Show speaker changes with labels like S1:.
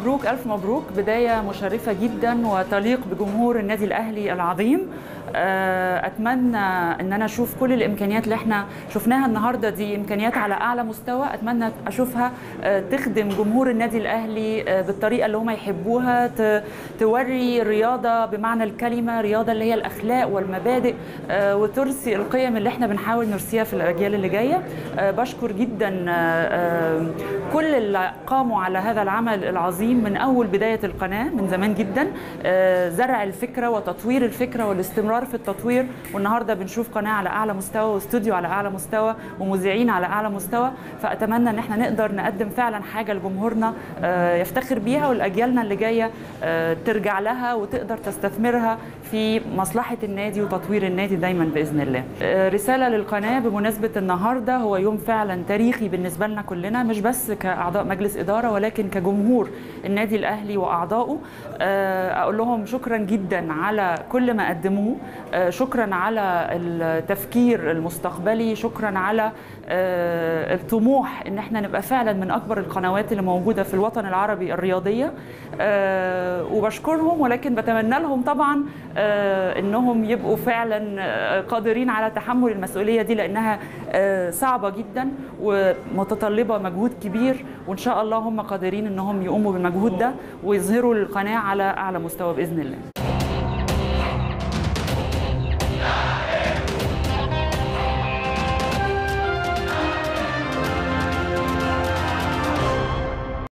S1: مبروك الف مبروك بدايه مشرفه جدا وتليق بجمهور النادي الاهلي العظيم آه، اتمنى ان انا اشوف كل الامكانيات اللي احنا شفناها النهارده دي امكانيات على اعلى مستوى اتمنى اشوفها آه، تخدم جمهور النادي الاهلي آه، بالطريقه اللي هم يحبوها ت- توري الرياضه بمعنى الكلمه رياضه اللي هي الاخلاق والمبادئ آه، وترسي القيم اللي احنا بنحاول نرسيها في الاجيال اللي جايه آه، بشكر جدا آه، آه، كل اللي قاموا على هذا العمل العظيم من اول بدايه القناه من زمان جدا آه، زرع الفكره وتطوير الفكره والاستمرار في التطوير والنهارده بنشوف قناه على اعلى مستوى واستوديو على اعلى مستوى ومذيعين على اعلى مستوى فاتمنى ان احنا نقدر نقدم فعلا حاجه لجمهورنا آه، يفتخر بيها والاجيالنا اللي جايه آه، ترجع لها وتقدر تستثمرها في مصلحه النادي وتطوير النادي دايما باذن الله. آه، رساله للقناه بمناسبه النهارده هو يوم فعلا تاريخي بالنسبه لنا كلنا مش بس كاعضاء مجلس اداره ولكن كجمهور النادي الاهلي واعضائه آه، اقول لهم شكرا جدا على كل ما قدموه آه، شكرا على التفكير المستقبلي شكرا على آه، الطموح ان احنا نبقى فعلا من اكبر القنوات اللي موجوده في الوطن العربي الرياضيه آه، وبشكرهم ولكن بتمنى لهم طبعا آه، انهم يبقوا فعلا آه، قادرين على تحمل المسؤوليه دي لانها آه، صعبه جدا ومتطلبه مجهود كبير وان شاء الله هم قادرين انهم يقوموا بالمجهود ده ويظهروا القناه على اعلى مستوى باذن الله